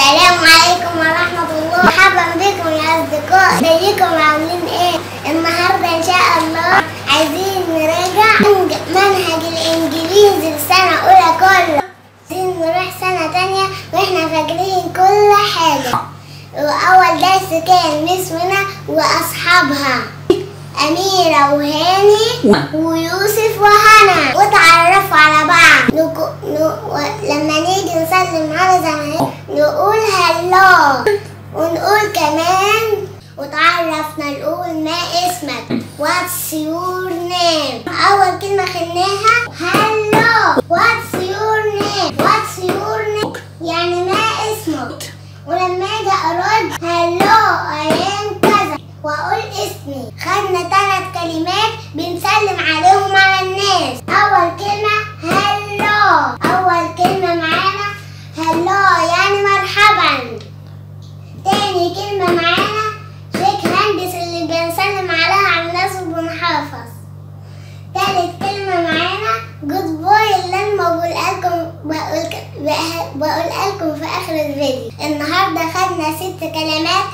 السلام عليكم ورحمة الله مرحبا بكم يا أصدقاء ازيكم عاملين ايه النهاردة إن شاء الله عايزين نراجع منهج الإنجليزي لسنة أولى كله عايزين نروح سنة تانية وإحنا فاكرين كل حاجة وأول درس كان مس منى وأصحابها أميرة وهاني ويوسف وهنا وتعرفوا على بعض نكو... ن... و... لما نيجي نسلم على زمان نقول هلو ونقول كمان وتعرفنا نقول ما اسمك What's your name أول كلمة خدناها هلو What's your name What's your name يعني ما اسمك ولما اجي ارد هلو ايام كذا واقول اسمي خدنا ثلاث كلمات بنسلم عليهم على الناس اول كلمه هلو اول كلمه معانا هلو يعني مرحبا تاني كلمه معانا شيك هاندس اللي بنسلم عليها على الناس وبنحافظ تالت كلمة معانا جود بوي اللي انا بقولها لكم بقول بقولها لكم في اخر الفيديو النهارده خدنا ست كلمات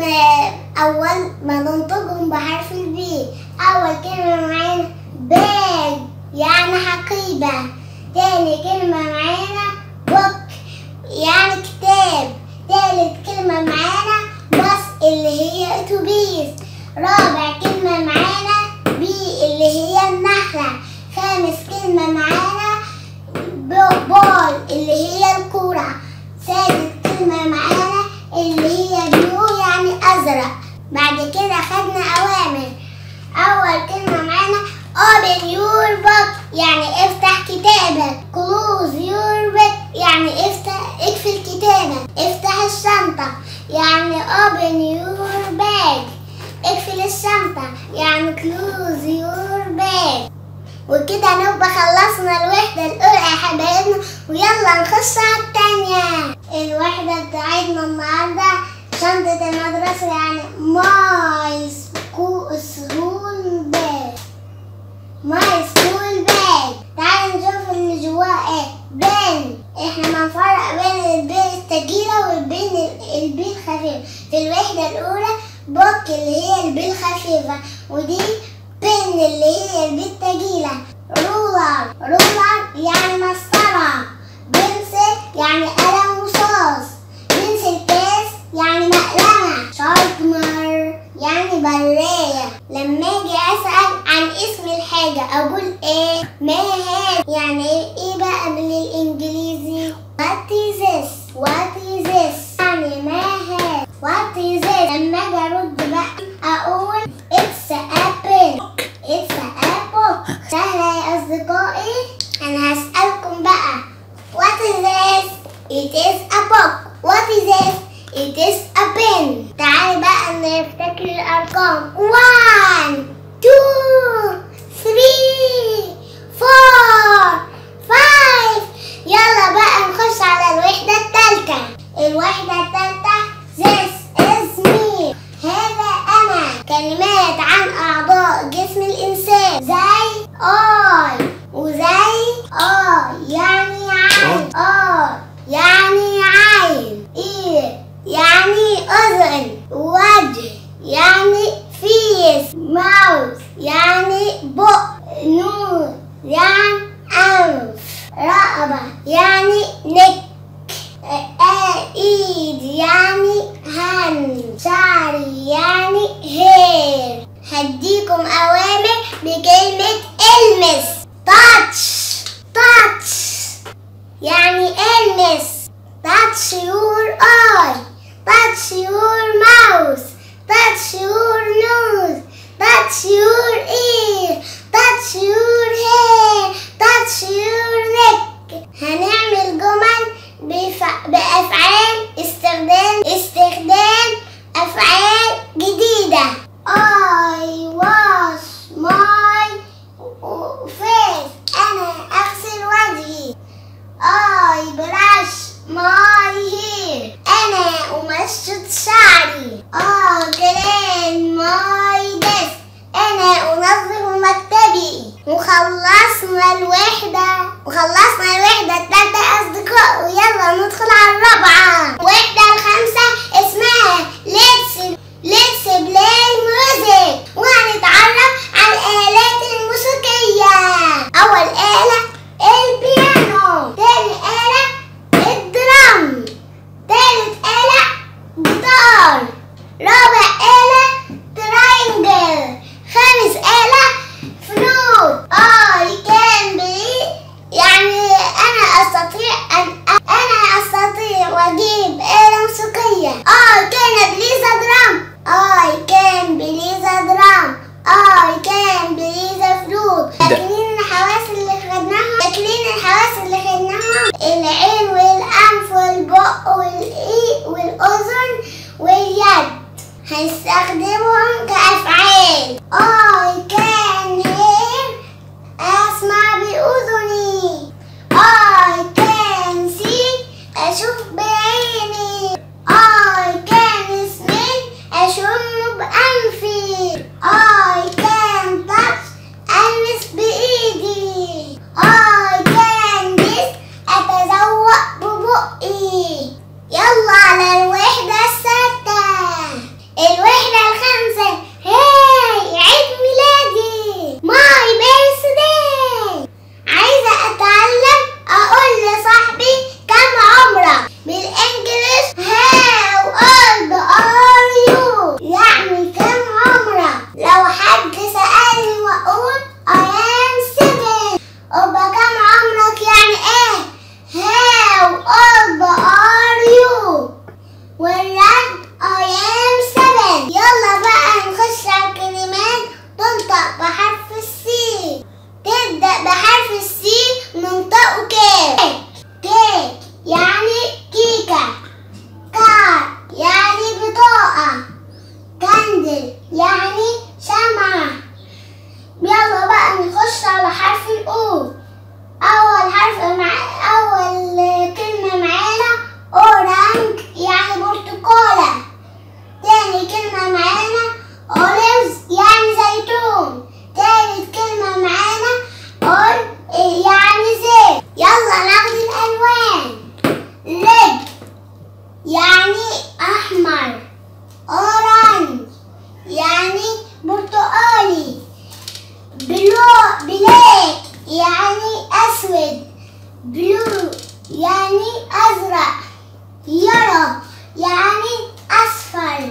اول ما ننطقهم بحرف البي اول كلمة معانا باج يعني حقيبة تاني كلمة معانا بوك يعني كتاب تالت كلمة معانا بس اللي هي اتوبيس رابع كلمة معانا بي اللي هي النحلة خامس كلمة معانا بول اللي هي الكورة سادس كلمة معانا اللي هي بلو يعني أزرق بعد كده خدنا أوامر أول كلمة معانا open your book يعني افتح كتابك close your book يعني افتح اقفل كتابك افتح الشنطة يعني open your bag اقفل الشنطة يعني close your bag وكده نبقى خلصنا الوحدة الأولى يا حبايبنا ويلا نخش على التانية الوحدة بتاعتنا النهاردة شنطة المدرسة يعني ماي سكول باج ماي سكول باج تعالوا نشوف اللي جواه ايه بن احنا بنفرق بين البين التقيلة والبين البين الخفيفة في الوحدة الأولى بوك اللي هي البين الخفيفة ودي بن اللي هي البين التقيلة رولر رولر يعني مسطرة بنسل يعني قلم رصاص بنسل كاس يعني مقلمة شاربنر يعني براية لما اجي اسأل عن اسم الحاجة اقول ايه ما هذا يعني ايه بقى بالانجليزي what is this what is this يعني ما هذا what is this لما اجي ارد بقى اقول it's a apple it's a apple سهلة يا اصدقائي انا هسألكم بقى what is this it is a book what is this it is a pen تعالي بقى نفتكر الارقام 1 2 3 4 5 يلا بقى نخش على الوحدة التالتة الوحدة التالتة this is me هذا أنا كلمات عن أعضاء جسم الإنسان زي I وزي آه يعني عين آه يعني عين إيه يعني أذن وجه يعني فيس ماوس يعني بق نور يعني أنف رقبة يعني نك ايد يعني هاند شعري يعني هير هديكم اوامر بكلمة المس تاتش تاتش يعني المس touch your eye touch your mouth touch your nose touch your ear touch your hair touch your neck هنعمل جمل بف... بأفعال استخدام استخدام أفعال جديدة I wash my face أنا أغسل وجهي I brush my hair أنا أمشط شعري I clean my desk أنا أجيب آلة موسيقية I can play the drum I can play the drum I can play the flute فاكرين الحواس اللي خدناها فاكرين الحواس اللي خدناها العين والأنف والبق والإي والأذن واليد هنستخدمهم كأفعال I can hear أسمع بأذني I can see أشوف بعيني I can smell أشم بأنفي I can touch ألمس بإيدي I can taste أتذوق ببقي يلا على الوحدة الستة الوحدة الخامسة هاي عيد ميلادي ماي بيرثداي عايزة أتعلم أقول لصاحبي كم عمرك بالإنجليش how old are you يعني كم عمرك لو حد سألني وأقول I am seven أبقى كم عمرك يعني إيه how old are you والرد I am seven يلا بقى نخش على الكلمات تنطق بحرف السي تبدأ بحرف السي ننطقه كيك كيك يعني كيكة كار يعني بطاقة كاندل يعني شمعة يلا بقى نخش على حرف الأو أول حرف مع أول كلمة معانا أورانج يعني برتقالة تاني كلمة معانا أوليفز يعني زيتون تالت كلمة معانا أول يعني زيت يلا ناخد الألوان ريد يعني أحمر أورانج يعني برتقالي بلو بلاك يعني أسود بلو يعني أزرق يرى يعني أصفر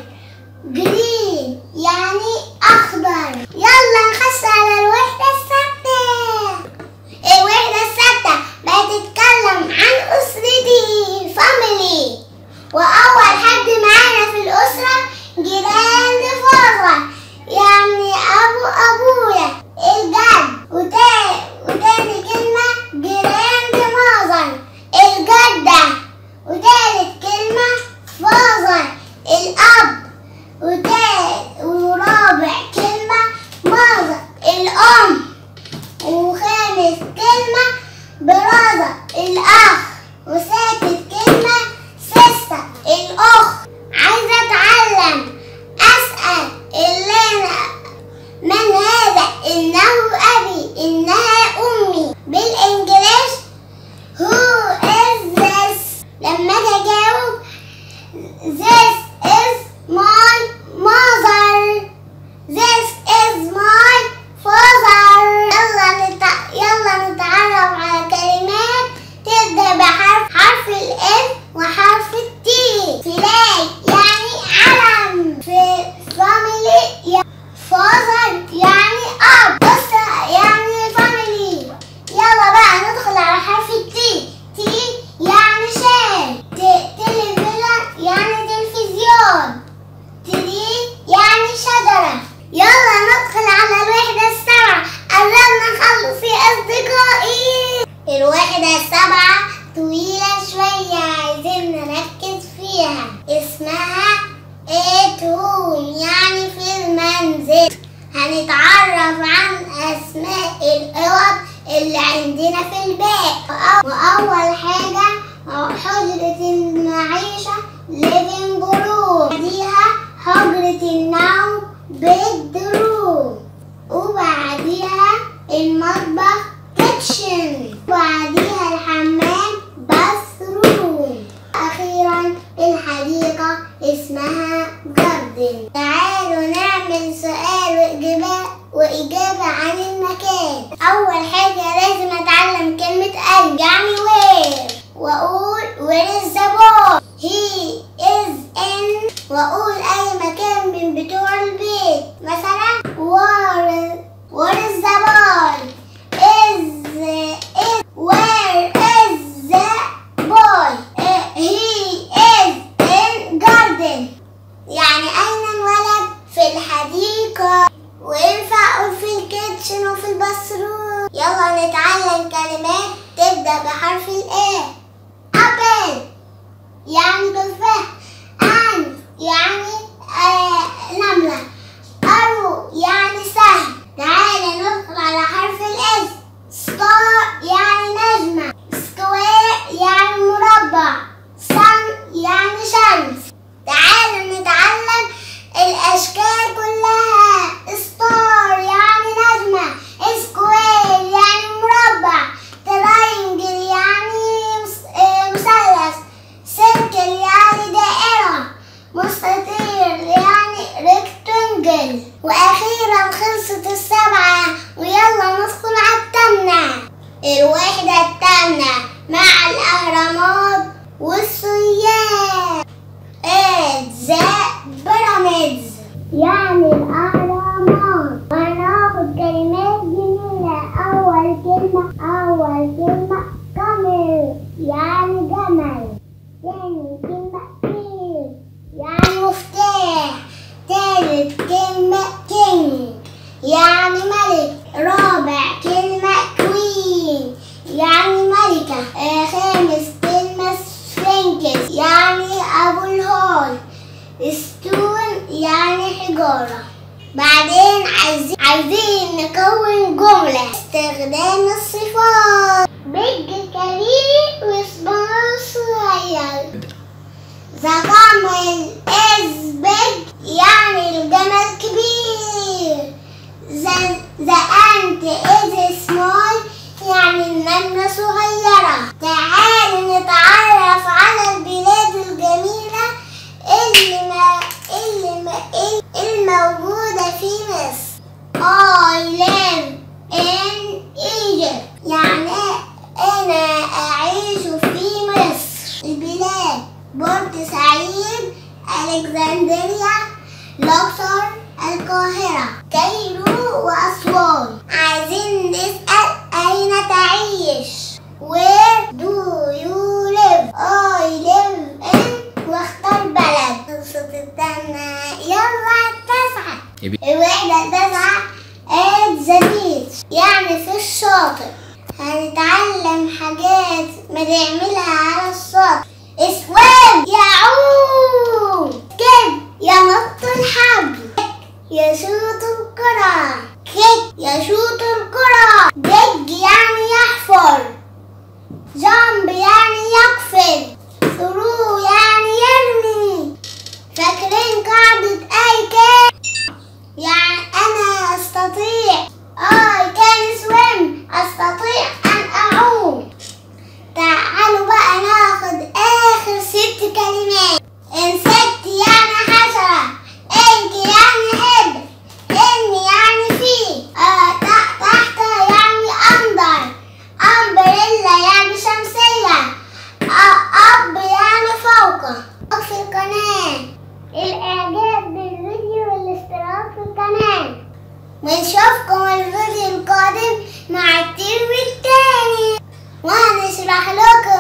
جرين يعني أخضر يلا نخش على الوحدة الستة الوحدة الستة بتتكلم عن أسرتي فاميلي وأول حد معانا في الأسرة جيران فاضل يعني أبو أبويا الجد وتاني, وتاني كلمة جيران مازن الجدة وتالت كلمة فاضل الأب وتالت ورابع كلمة مازن الأم وخامس كلمة برادة الأخ وسادس كلمة سيستر الأخت عايزة أتعلم أسأل اللي أنا من هذا إنه أبي إنها أمي بالإنجليش Who is this لما أجي أجاوب This is my mother This is my father يلا نتع... يلا نتعرف على كلمات تبدأ بحرف حرف الإف وحرف التي فلاج يعني علم في family father يعني أب بص يعني family يلا بقى ندخل على حرف التي تي يعني شاي ت- تلفزيون يعني تلفزيون تري يعني شجرة يلا ندخل على الوحدة السبعة قربنا نخلص يا أصدقائي الوحدة السبعة طويلة شوية عايزين نركز فيها اسمها اتون يعني في المنزل هنتعرف عن أسماء الأوض اللي عندنا في البيت وأ- وأول حاجة حجرة المعيشة living room بعديها حجرة النوم bedroom وبعديها المطبخ kitchen وبعديها الحمام bathroom أخيرا الحديقة اسمها garden تعالوا نعمل سؤال وإجابة وإجابة عن المكان أول حاجة لازم أتعلم كلمة أي يعني where وأقول where is the boy he is in وأقول أي مكان من بتوع البيت مثلا where where is the boy is is where is the boy Eh, he ف أن يعني آه نملة أرو يعني سهم تعالى ندخل على حرف الإس ستار يعني نجمة سكوير يعني مربع سن يعني شمس تعالى نتعلم الأشكال كلها ستار يعني نجمة سكوير يعني مربع تراينجل يعني مس- آه، مثلث سيركل يعني دائرة مستطيل يعني ريكتنجل وأخيرا خلصت السبعة ويلا ندخل على التامنة الوحدة التامنة مع الأهرامات والسياح أجزاء بيراميدز يعني الأهرامات وهناخد كلمات جميلة أول كلمة أول كلمة قمر يعني جمل تاني كلمة كيل يعني مفتاح تالت كلمة كينج يعني ملك رابع كلمة كوين يعني ملكة آه، خامس كلمة سفنكس يعني أبو الهول ستون يعني حجارة بعدين عايزين عايزين نكون جملة استخدام الصفات بيج كبير وصباع صغير The camel is big يعني الجمل كبير The, the ant is small يعني النملة صغيرة تعالوا نتعرف على البلاد الجميلة اللي ما اللي ما الموجودة في مصر I live in Egypt يعني أنا أعيش في مصر البلاد بورسعيد ألكسندريا الأقصر القاهرة كايرو وأسوان عايزين نسأل أين تعيش Where do you live I live in واختار بلد خلصت التانية يلا التاسعة يبي- الوحدة التاسعة at the beach يعني في الشاطئ هنتعلم حاجات بنعملها على الشاطئ اسوان يعوم كب ينط الحبل يشوط الكرة كيك يشوط الكرة دج يعني يحفر جامب يعني يقفز ثرو يعني يرمي فاكرين قاعدة أي كان يعني أنا أستطيع I can swim أستطيع أن أعوم تعالوا بقى ناخد آخر ست كلمات insect يعني حشرة ink يعني حبر in يعني فيه آه تحت تحت يعني under umbrella يعني شمسية آه up يعني فوق في القناة الإعجاب بالفيديو والاشتراك في القناة ونشوفكم الفيديو القادم مع الترم التاني وهنشرح لكم